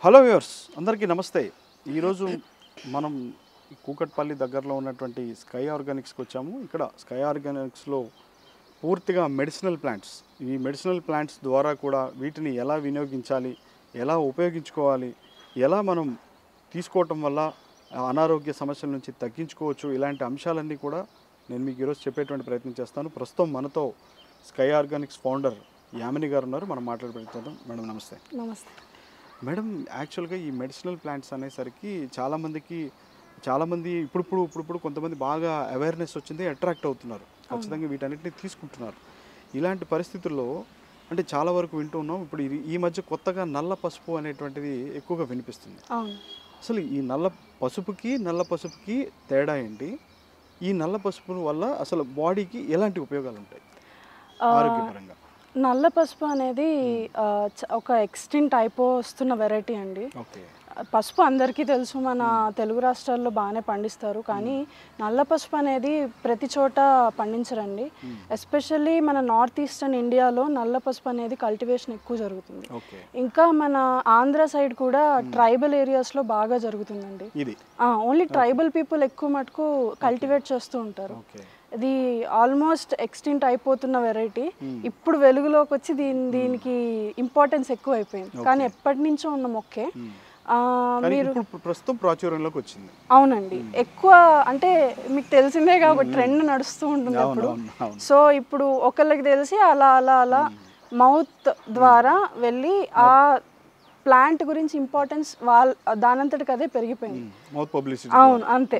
Hello viewers అందరికీ నమస్తే ఈరోజు మనం ఈ కూకట్పల్లి దగ్గరలో ఉన్నటువంటి స్కై ఆర్గానిక్స్కి వచ్చాము ఇక్కడ స్కై ఆర్గానిక్స్లో పూర్తిగా మెడిసినల్ ప్లాంట్స్ ఈ మెడిసినల్ ప్లాంట్స్ ద్వారా కూడా వీటిని ఎలా వినియోగించాలి ఎలా ఉపయోగించుకోవాలి ఎలా మనం తీసుకోవటం వల్ల ఆ అనారోగ్య సమస్యల నుంచి తగ్గించుకోవచ్చు ఇలాంటి అంశాలన్నీ కూడా నేను మీకు ఈరోజు చెప్పేటువంటి ప్రయత్నం చేస్తాను ప్రస్తుతం మనతో స్కై ఆర్గానిక్స్ ఫౌండర్ యామిని గారు ఉన్నారు మనం మాట్లాడబడుతుందాం మేడం నమస్తే నమస్తే మేడం యాక్చువల్గా ఈ మెడిసినల్ ప్లాంట్స్ అనేసరికి చాలామందికి చాలామంది ఇప్పుడిప్పుడు ఇప్పుడిప్పుడు కొంతమంది బాగా అవేర్నెస్ వచ్చింది అట్రాక్ట్ అవుతున్నారు ఖచ్చితంగా వీటన్నిటిని తీసుకుంటున్నారు ఇలాంటి పరిస్థితుల్లో అంటే చాలా వరకు వింటూ ఉన్నాం ఇప్పుడు ఇది ఈ మధ్య కొత్తగా నల్ల పసుపు అనేటువంటిది ఎక్కువగా వినిపిస్తుంది అవును అసలు ఈ నల్ల పసుపుకి నల్ల పసుపుకి తేడా ఏంటి ఈ నల్ల పసుపు వల్ల అసలు బాడీకి ఎలాంటి ఉపయోగాలు ఉంటాయి ఆ, ఆరోగ్యపరంగా నల్ల పసుపు అనేది ఆ, చ- ఒక ఎక్స్టింట్ అయిపో వస్తున్న వెరైటీ అండి ఓకే పసుపు అందరికీ తెలుసు మన తెలుగు రాష్ట్రాల్లో బాగానే పండిస్తారు కానీ నల్ల పసుపు అనేది ప్రతి చోట పండించరండి ఎస్పెషల్లీ మన నార్త్ ఈస్టర్న్ ఇండియాలో నల్ల పసుపు అనేది కల్టివేషన్ ఎక్కువ జరుగుతుంది ఓకే ఇంకా మన ఆంధ్ర సైడ్ కూడా ట్రైబల్ ఏరియాస్లో బాగా జరుగుతుందండి ఇది ఓన్లీ ట్రైబల్ పీపుల్ ఎక్కువ మటుకు కల్టివేట్ చేస్తూ ఉంటారు ఓకే ఇది ఆల్మోస్ట్ ఎక్స్టింట్ అయిపోతున్న వెరైటీ ఇప్పుడు వెలుగులోకి వచ్చి దీని దీనికి ఇంపార్టెన్స్ ఎక్కువ అయిపోయింది కానీ ఎప్పటి నుంచో ఉన్న మొక్కే ఆ, కానీ ఇప్పుడు ప్రస్తుతం ప్రాచుర్యంలోకి వచ్చింది అవునండి ఎక్కువ అంటే మీకు తెలిసిందే కాబట్టి ట్రెండ్ నడుస్తూ ఉంటుంది అవును, అప్పుడు అవును, అవును. సో ఇప్పుడు ఒకళ్ళకి తెలిసి అలా అలా అలా మౌత్ ద్వారా వెళ్ళి ఆ ప్లాంట్ గురించి ఇంపార్టెన్స్ వాళ్ళ దానంతటికి అదే పెరిగిపోయింది మౌత్ పబ్లిసిటీ అవును అంతే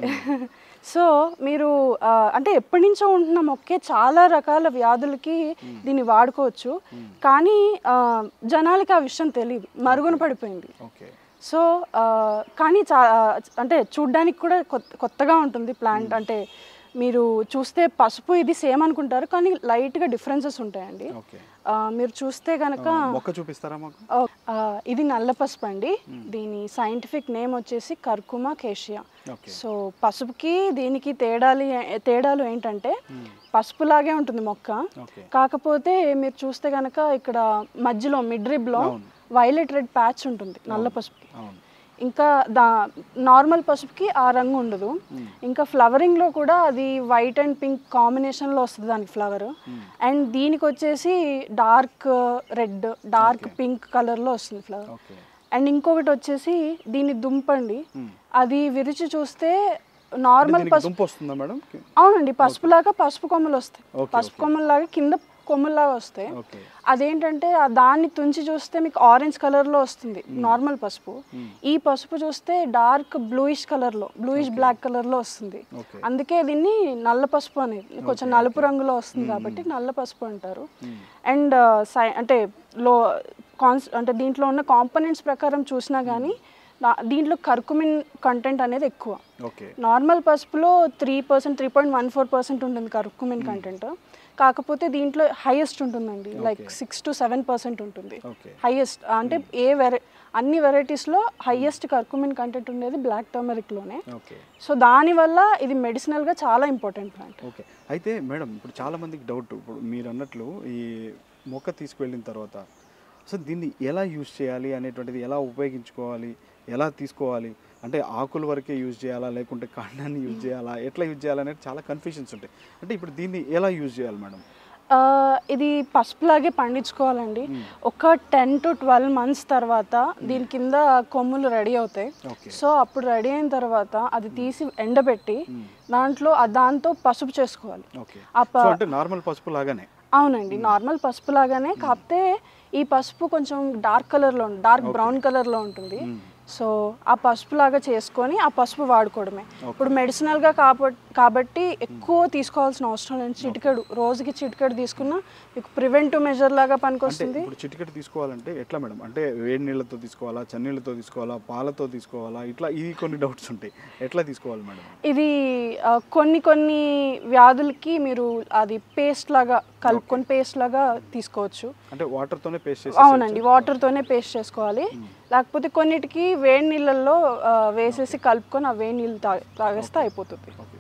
సో మీరు ఆ, అంటే ఎప్పటి నుంచో ఉంటున్న మొక్కే చాలా రకాల వ్యాధులకి దీన్ని వాడుకోవచ్చు కానీ ఆ, జనాలకి ఆ విషయం తెలియదు మరుగున పడిపోయింది ఓకే సో ఆ, కానీ చా అంటే చూడ్డానికి కూడా కొత్త కొత్తగా ఉంటుంది ప్లాంట్ అంటే మీరు చూస్తే పసుపు ఇది సేమ్ అనుకుంటారు కానీ లైట్గా డిఫరెన్సెస్ ఉంటాయండి ఓకే ఆ, మీరు చూస్తే కనుక మొక్క చూపిస్తారా మాకు ఓ, ఆ, ఇది నల్ల పసుపు అండి దీని సైంటిఫిక్ నేమ్ వచ్చేసి కర్కుమా కేషియా ఓకే సో పసుపుకి దీనికి తేడాలు ఏ- తేడాలు ఏంటంటే పసుపులాగే ఉంటుంది మొక్క ఓకే కాకపోతే మీరు చూస్తే కనుక ఇక్కడ మధ్యలో మిడ్ రిబ్లో అవును. వైలెట్ రెడ్ ప్యాచ్ ఉంటుంది నల్ల పసుపుకి అవును ఇంకా దా నార్మల్ పసుపుకి ఆ రంగు ఉండదు ఇంకా ఫ్లవరింగ్లో కూడా అది వైట్ అండ్ పింక్ కాంబినేషన్లో వస్తుంది దానికి ఫ్లవర్ అండ్ దీనికి వచ్చేసి డార్క్ రెడ్ డార్క్ పింక్ కలర్లో వస్తుంది ఫ్లవర్ ఓకే అండ్ ఇంకొకటి వచ్చేసి దీని దుంపండి అది విరిచి చూస్తే నార్మల్ దీనికి పసుపు దుంప వస్తుందా మేడం అవునండి పసుపులాగా పసుపు కొమ్మలు వస్తాయి ఓకే, పసుపు కొమ్మలాగా కింద కొమ్మలాగా వస్తాయి ఓకే అదేంటంటే ఆ దాన్ని తుంచి చూస్తే మీకు ఆరెంజ్ కలర్లో వస్తుంది నార్మల్ పసుపు ఈ పసుపు చూస్తే డార్క్ బ్లూయిష్ కలర్లో బ్లూయిష్ బ్లాక్ కలర్లో వస్తుంది ఓకే అందుకే దీన్ని నల్ల పసుపు అనేది కొంచెం నలుపు రంగులో వస్తుంది కాబట్టి నల్ల పసుపు అంటారు అండ్ సై అంటే లో కాన్స్ అంటే దీంట్లో ఉన్న కాంపోనెంట్స్ ప్రకారం చూసినా కానీ దా- దీంట్లో కర్కుమిన్ కంటెంట్ అనేది ఎక్కువ ఓకే నార్మల్ పసుపులో three percent three point one four percent ఉంటుంది కర్కుమిన్ కంటెంట్ కాకపోతే దీంట్లో హైయెస్ట్ ఉంటుందండి like six to seven percent ఉంటుంది ఓకే హైయెస్ట్ అంటే ఏ వెరై అన్ని వెరైటీస్లో హైయెస్ట్ కర్కుమిన్ కంటెంట్ ఉండేది బ్లాక్ టర్మరిక్లోనే ఓకే సో దానివల్ల ఇది మెడిసినల్గా చాలా ఇంపార్టెంట్ ప్లాంట్ ఓకే అయితే మేడం ఇప్పుడు చాలా మందికి డౌట్ ఇప్పుడు మీరు అన్నట్లు ఈ మొక్క తీసుకువెళ్ళిన తర్వాత అసలు దీన్ని ఎలా యూజ్ చేయాలి అనేటువంటిది ఎలా ఉపయోగించుకోవాలి ఎలా తీసుకోవాలి అంటే ఆకుల వరకే యూజ్ చేయాలా లేకుంటే కాండాన్ని యూజ్ చేయాలా ఎట్లా యూజ్ చేయాలనేది చాలా కన్ఫ్యూజన్స్ ఉంటాయి అంటే ఇప్పుడు దీన్ని ఎలా యూజ్ చేయాలి మేడం ఆ, ఇది పసుపులాగే పండించుకోవాలండి ఒక టెన్ టు ట్వెల్వ్ మంత్స్ తర్వాత దీని కింద కొమ్ములు రెడీ అవుతాయి ఓకే సో అప్పుడు రెడీ అయిన తర్వాత అది తీసి ఎండబెట్టి దాంట్లో ఆ దాంతో పసుపు చేసుకోవాలి ఓకే ఆ ప- సో అంటే నార్మల్ పసుపు లాగానే అవునండి నార్మల్ పసుపు లాగానే కాకపోతే ఈ పసుపు కొంచెం డార్క్ కలర్లో డార్క్ బ్రౌన్ కలర్లో ఉంటుంది సో ఆ పసుపు లాగా చేసుకొని ఆ పసుపు వాడుకోవడమే ఇప్పుడు మెడిసినల్గా కాబట్టి కాబట్టి ఎక్కువ తీసుకోవాల్సిన అవసరం లేదు చిటికెడు రోజుకి చిటికెడు తీసుకున్నా మీకు ప్రివెంటివ్ మెజర్ లాగా అంటే పనికొస్తుంది ఇప్పుడు చిటికెట్ తీసుకోవాలంటే ఎట్లా మేడం అంటే వేడి నీళ్ళతో తీసుకోవాలా చన్నీళ్ళతో తీసుకోవాలా పాలతో తీసుకోవాలా ఇట్లా ఇవి కొన్ని డౌట్స్ ఉంటాయి ఎట్లా తీసుకోవాలి మేడం ఇది ఆ, కొన్ని కొన్ని వ్యాధులకి మీరు అది పేస్ట్ లాగా కలుపుకొని పేస్ట్ లాగా తీసుకోవచ్చు అంటే వాటర్తోనే పేస్ట్ చేసి అవునండి వాటర్తోనే పేస్ట్ చేసుకోవాలి లేకపోతే కొన్నిటికి వేడి నీళ్ళల్లో ఆ, వేసేసి కలుపుకొని ఆ వేడి నీళ్ళు తా తాగేస్తే అయిపోతుంది ఓకే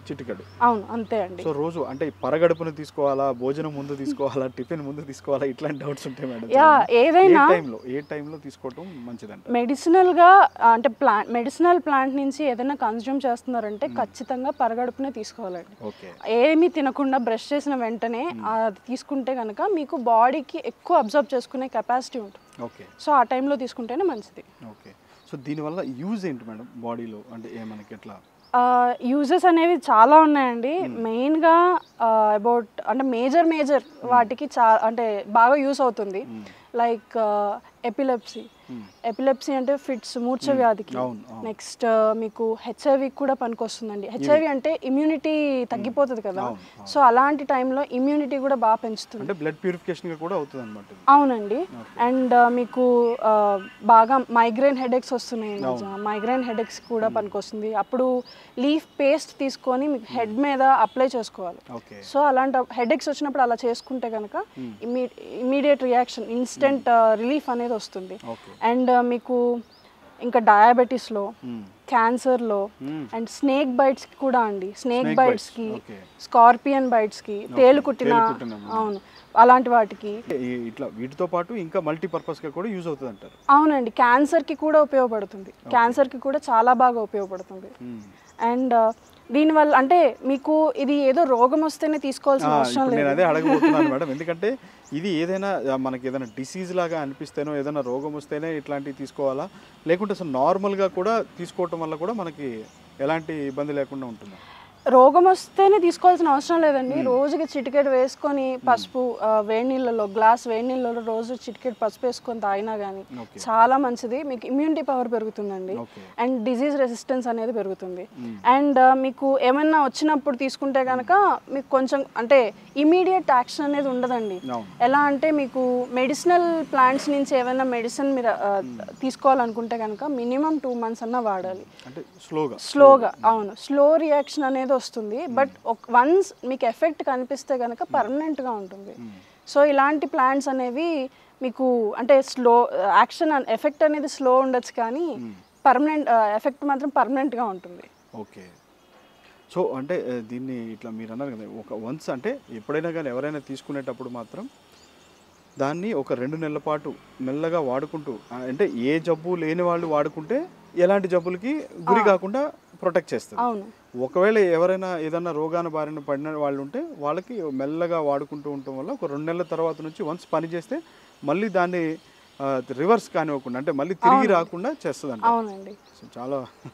చిటికెడు అవును అంతే అండి సో రోజు అంటే పరగడుపున తీసుకోవాలా భోజనం ముందు తీసుకోవాలా టిఫిన్ ముందు తీసుకోవాలా ఇట్లాంటి డౌట్స్ ఉంటాయి మేడం యా ఏ ఏదైనా టైంలో ఏ టైంలో తీసుకోవటం మంచిదంట మెడిసినల్గా అంటే ప్లాంట్ మెడిసినల్ ప్లాంట్ నుంచి ఏదైనా కన్జ్యూమ్ చేస్తున్నారంటే ఖచ్చితంగా పరగడుపునే తీసుకోవాలండి ఓకే ఏమీ తినకుండా బ్రష్ చేసిన వెంటనే అది తీసుకుంటే కనుక మీకు బాడీకి ఎక్కువ అబ్జర్వ్ చేసుకునే కెపాసిటీ ఉంటుంది ఓకే సో ఆ టైంలో తీసుకుంటేనే మంచిది ఓకే సో దీనివల్ల యూజ్ ఏంటి మేడం బాడీలో అంటే ఏ మనకి ఎట్లా యూజెస్ అనేవి చాలా ఉన్నాయండి మెయిన్గా అబౌట్ అంటే మేజర్ మేజర్ వాటికి చా అంటే బాగా యూస్ అవుతుంది లైక్ ఎపిలెప్సీ ఎపిలెప్సీ అంటే ఫిట్స్ మూర్ఛ వ్యాధికి అవును, అవును. నెక్స్ట్ మీకు హెచ్ఐవి కూడా పనికొస్తుందండి హెచ్ఐవి అంటే ఇమ్యూనిటీ తగ్గిపోతుంది కదా అవును, సో అలాంటి టైంలో ఇమ్యూనిటీ కూడా బాగా పెంచుతుంది అంటే బ్లడ్ ప్యూరిఫికేషన్ కూడా అవుతుంది అనమాట అవునండి అండ్ మీకు ఆ, బాగా మైగ్రేన్ హెడేక్స్ వస్తున్నాయి మైగ్రేన్ హెడేక్స్ కూడా పనికొస్తుంది అప్పుడు లీఫ్ పేస్ట్ తీసుకొని మీకు హెడ్ మీద అప్లై చేసుకోవాలి ఓకే సో అలాంటి హెడేక్స్ వచ్చినప్పుడు అలా చేసుకుంటే కనుక ఇమీడియట్ రియాక్షన్ ఇన్స్టెంట్ రిలీఫ్ అనేది వస్తుంది ఓకే అండ్ మీకు ఇంకా డయాబెటీస్లో క్యాన్సర్లో అండ్ స్నేక్ బైట్స్కి కూడా అండి స్నేక్ Snake బైట్స్కి bites, okay. స్కార్పియన్ బైట్స్కి తేలు కుట్టిన తేలు కుట్టిన, అవును అలాంటి వాటికి ఇట్లా వీటితో పాటు ఇంకా మల్టీపర్పస్గా కూడా యూజ్ అవుతుంది అంటారు అవునండి క్యాన్సర్కి కూడా ఉపయోగపడుతుంది క్యాన్సర్కి కూడా చాలా బాగా ఉపయోగపడుతుంది అండ్ దీనివల్ల అంటే మీకు ఇది ఏదో రోగం వస్తేనే తీసుకోవాల్సిన అవసరం ఇప్పుడు నేను లేదు అదే అడగబోతున్నాను మేడం ఎందుకంటే ఇది ఏదైనా ఆ, మనకి ఏదైనా డిసీజ్ లాగా అనిపిస్తేనో ఏదైనా రోగం వస్తేనే ఇట్లాంటివి తీసుకోవాలా లేకుంటే అసలు నార్మల్గా కూడా తీసుకోవటం వల్ల కూడా మనకి ఎలాంటి ఇబ్బంది లేకుండా ఉంటుంది రోగం వస్తేనే తీసుకోవాల్సిన అవసరం లేదండి రోజుకి చిటికెట్ వేసుకొని పసుపు ఆ, వేడి నీళ్ళలో గ్లాస్ వేడి నీళ్ళలో రోజు చిటికెట్ పసుపు వేసుకొని తాగినా కానీ ఓకే చాలా మంచిది మీకు ఇమ్యూనిటీ పవర్ పెరుగుతుందండి ఓకే అండ్ డిజీజ్ రెసిస్టెన్స్ అనేది పెరుగుతుంది అండ్ మీకు ఏమైనా వచ్చినప్పుడు తీసుకుంటే కనుక మీకు కొంచెం అంటే ఇమీడియట్ యాక్షన్ అనేది ఉండదండి అవును ఎలా అంటే మీకు మెడిసినల్ ప్లాంట్స్ నుంచి ఏమైనా మెడిసిన్ మీరు ఆ, తీసుకోవాలనుకుంటే కనుక మినిమం టూ మంత్స్ అన్నా వాడాలి అంటే స్లోగా స్లోగా అవును స్లో రియాక్షన్ అనేది వస్తుంది బట్ వన్స్ మీకు ఎఫెక్ట్ కనిపిస్తే కనుక పర్మనెంట్గా ఉంటుంది సో ఇలాంటి ప్లాంట్స్ అనేవి మీకు అంటే స్లో యాక్షన్ ఎఫెక్ట్ అనేది స్లో ఉండొచ్చు కానీ పర్మనెంట్ ఎఫెక్ట్ మాత్రం పర్మనెంట్గా ఉంటుంది ఓకే సో అంటే ఆ, దీన్ని ఇట్లా మీరు అన్నారు కదా ఒక వన్స్ అంటే ఎప్పుడైనా కానీ ఎవరైనా తీసుకునేటప్పుడు మాత్రం దాన్ని ఒక రెండు నెలల పాటు మెల్లగా వాడుకుంటూ ఆ, అంటే ఏ జబ్బు లేని వాళ్ళు వాడుకుంటే ఎలాంటి జబ్బులకి గురి కాకుండా ప్రొటెక్ట్ చేస్తుంది అవును ఒకవేళ ఎవరైనా ఏదైనా రోగాన బారిన పడిన వాళ్ళు ఉంటే వాళ్ళకి మెల్లగా వాడుకుంటూ ఉండటం వల్ల ఒక రెండు నెలల తర్వాత నుంచి వన్స్ పని చేస్తే మళ్ళీ దాన్ని రివర్స్ కానివ్వకుండా అంటే మళ్ళీ తిరిగి రాకుండా చేస్తుంది అవునండి సో చాలా